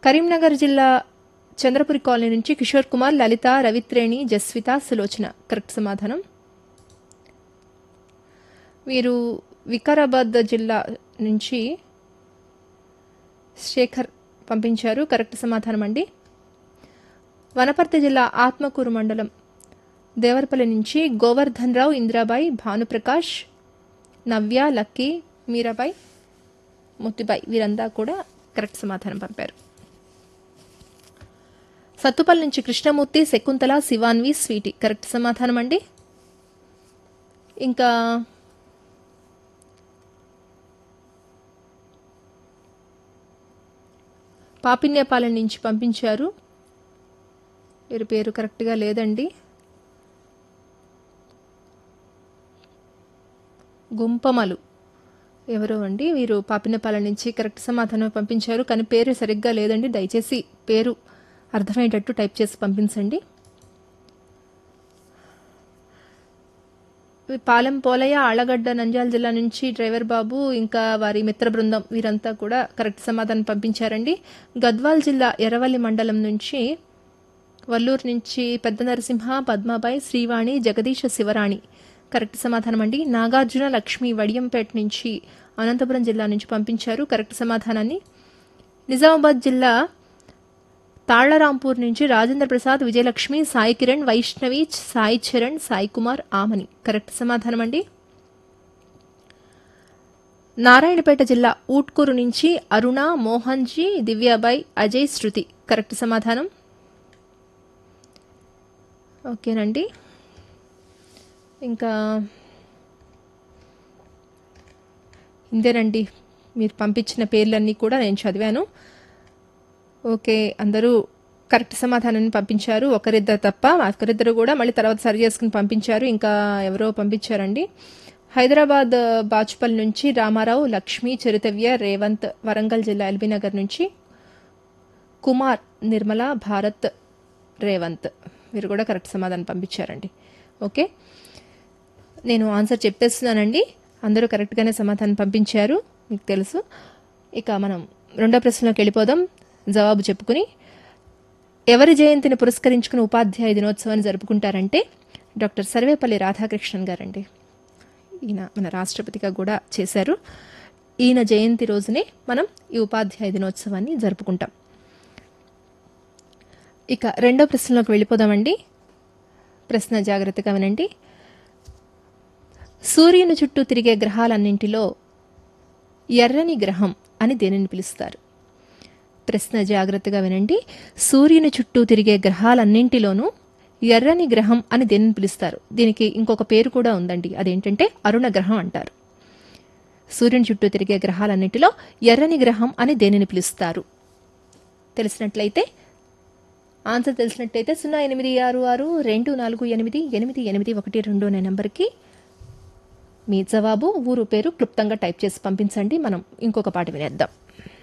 కరీంనగర్ జిల్లా చంద్రపురి కాలనీ నుంచి కిషోర్ కుమార్ లలిత రవిత్రేణి జస్విత సులోచన కరెక్ట్ సమాధానం వీరు వికారాబాద్ జిల్లా నుంచి శేఖర్ పంపించారు కరెక్ట్ సమాధానం అండి వనపర్తి జిల్లా ఆత్మకూరు మండలం దేవరపల్లి నుంచి గోవర్ధన్ రావు ఇందిరాబాయి భానుప్రకాష్ నవ్య లక్కీ మీరాబాయి ముత్తిబాయి వీరంతా కూడా కరెక్ట్ సమాధానం పంపారు సత్తుపల్లి నుంచి కృష్ణమూర్తి శకుంతల శివాన్వి స్వీటి కరెక్ట్ సమాధానం అండి ఇంకా పాపిన్యపాలెం నుంచి పంపించారు వీరి పేరు కరెక్ట్గా లేదండి గుంపమలు ఎవరో అండి వీరు పాపినపాలెం నుంచి కరెక్ట్ సమాధానం పంపించారు కానీ పేరు సరిగ్గా లేదండి దయచేసి పేరు అర్థమయ్యేటట్టు టైప్ చేసి పంపించండి పాలెం పోలయ్య ఆళ్లగడ్డ నంద్యాల జిల్లా నుంచి డ్రైవర్ బాబు ఇంకా వారి మిత్ర బృందం వీరంతా కూడా కరెక్ట్ సమాధానం పంపించారండి గద్వాల్ జిల్లా ఎర్రవల్లి మండలం నుంచి వల్లూరు నుంచి పెద్ద నరసింహ పద్మాబాయి శ్రీవాణి జగదీశ శివరాణి కరెక్ట్ సమాధానం అండి నాగార్జున లక్ష్మి వడియంపేట నుంచి అనంతపురం జిల్లా నుంచి పంపించారు కరెక్ట్ సమాధానాన్ని నిజామాబాద్ జిల్లా తాళ్లరాంపూర్ నుంచి రాజేంద్ర ప్రసాద్ విజయలక్ష్మి సాయి కిరణ్ వైష్ణవి సాయి చరణ్ సాయి కుమార్ ఆమని కరెక్ట్ సమాధానం అండి నారాయణపేట జిల్లా ఊట్కూరు నుంచి అరుణ మోహన్జీ దివ్యాబాయ్ అజయ్ శృతి కరెక్ట్ సమాధానం ఓకేనండి ఇంకా ఇంతేనండి మీరు పంపించిన పేర్లన్నీ కూడా నేను చదివాను ఓకే అందరూ కరెక్ట్ సమాధానాన్ని పంపించారు ఒకరిద్దరు తప్ప ఒకరిద్దరు కూడా మళ్ళీ తర్వాత సరి చేసుకుని పంపించారు ఇంకా ఎవరో పంపించారండి హైదరాబాద్ బాచుపల్లి నుంచి రామారావు లక్ష్మి చరితవ్య రేవంత్ వరంగల్ జిల్లా ఎల్బీనగర్ నుంచి కుమార్ నిర్మల భారత్ రేవంత్ మీరు కూడా కరెక్ట్ సమాధానం పంపించారండి ఓకే నేను ఆన్సర్ చెప్పేస్తున్నానండి అందరూ కరెక్ట్గానే సమాధానం పంపించారు మీకు తెలుసు ఇక మనం రెండో ప్రశ్నలోకి వెళ్ళిపోదాం జవాబు చెప్పుకుని ఎవరి జయంతిని పురస్కరించుకుని ఉపాధ్యాయ దినోత్సవాన్ని జరుపుకుంటారంటే డాక్టర్ సర్వేపల్లి రాధాకృష్ణన్ గారండి ఈయన మన రాష్ట్రపతిగా కూడా చేశారు ఈయన జయంతి రోజునే మనం ఈ ఉపాధ్యాయ దినోత్సవాన్ని జరుపుకుంటాం ఇక రెండో ప్రశ్నలోకి వెళ్ళిపోదామండి ప్రశ్న జాగ్రత్తగా వినండి సూర్యుని చుట్టూ తిరిగే గ్రహాలన్నింటిలో ఎర్రని గ్రహం అని దేనిని పిలుస్తారు ప్రశ్న జాగ్రత్తగా వినండి సూర్యుని చుట్టూ తిరిగే గ్రహాలన్నింటిలోనూ ఎర్రని గ్రహం అని దేనిని పిలుస్తారు దీనికి ఇంకొక పేరు కూడా ఉందండి అదేంటంటే అరుణ గ్రహం అంటారు సూర్యుని చుట్టూ తిరిగే గ్రహాలన్నింటిలో ఎర్రని గ్రహం అని దేనిని పిలుస్తారు తెలిసినట్లయితే ఆన్సర్ తెలిసినట్టయితే సున్నా ఎనిమిది ఆరు ఆరు రెండు నాలుగు ఎనిమిది ఎనిమిది ఎనిమిది ఒకటి రెండు అనే నెంబర్కి మీ జవాబు ఊరు పేరు క్లుప్తంగా టైప్ చేసి పంపించండి మనం ఇంకొక పాట వినేద్దాం